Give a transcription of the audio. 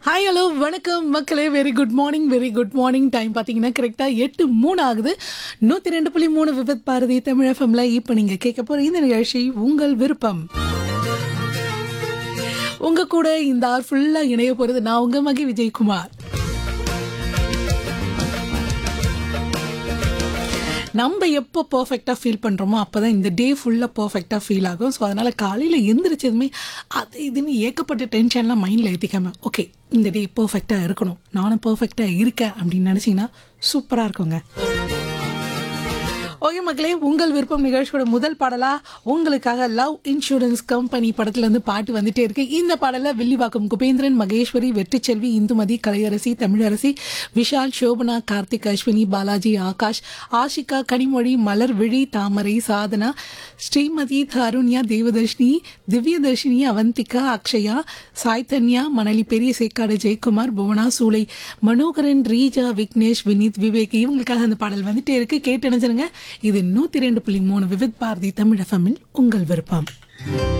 hi hello வணக்கம் மக்களே very good morning very good morning time பார்த்தீங்கன்னா கரெக்டாக எட்டு மூணு ஆகுது நூற்றி ரெண்டு புள்ளி மூணு விபத் பாரதி தமிழ் எஃப்எம்ல இப்போ நீங்கள் கேட்க போகிற இந்த நிகழ்ச்சி உங்கள் விருப்பம் உங்க கூட இந்த ஆர் ஃபுல்லாக இணைய போகிறது நான் உங்க மகி விஜயகுமார் நம்ம எப்போ பர்ஃபெக்டாக ஃபீல் பண்ணுறோமோ அப்போ தான் இந்த டே ஃபுல்லாக பர்ஃபெக்டாக ஃபீல் ஆகும் ஸோ அதனால் காலையில் எந்திரிச்சதுமே அது இதுன்னு ஏகப்பட்ட டென்ஷன்லாம் மைண்டில் ஏற்றிக்காம ஓகே இந்த டே பர்ஃபெக்டாக இருக்கணும் நானும் பர்ஃபெக்டாக இருக்கேன் அப்படின்னு நினச்சிங்கன்னா சூப்பராக இருக்குங்க ஓகே மக்களே உங்கள் விருப்பம் நிகழ்ச்சியோட முதல் பாடலா உங்களுக்காக லவ் இன்சூரன்ஸ் கம்பெனி படத்துல இருந்து பாட்டு வந்துட்டே இருக்கு இந்த பாடல வில்லிவாக்கம் குபேந்திரன் மகேஸ்வரி வெற்றிச்செல்வி இந்துமதி கலையரசி தமிழரசி விஷால் சோபனா கார்த்திக் அஸ்வினி பாலாஜி ஆகாஷ் ஆஷிகா கனிமொழி மலர் விழி தாமரை சாதனா ஸ்ரீமதி தருண்யா தேவதர்ஷினி திவ்யதர்ஷினி அவந்திகா அக்ஷயா சாய்தன்யா மணலி பெரிய சேக்காடு ஜெயக்குமார் புவனா சூளை மனோகரன் ரீஜா விக்னேஷ் வினீத் விவேக் இவங்களுக்காக அந்த பாடல் வந்துட்டே இருக்கு கேட்டு நினைச்சிருங்க இது நூத்தி ரெண்டு புள்ளி மூணு விவித் பாரதி தமிழ் எஃப்எம்மில் உங்கள் விருப்பம்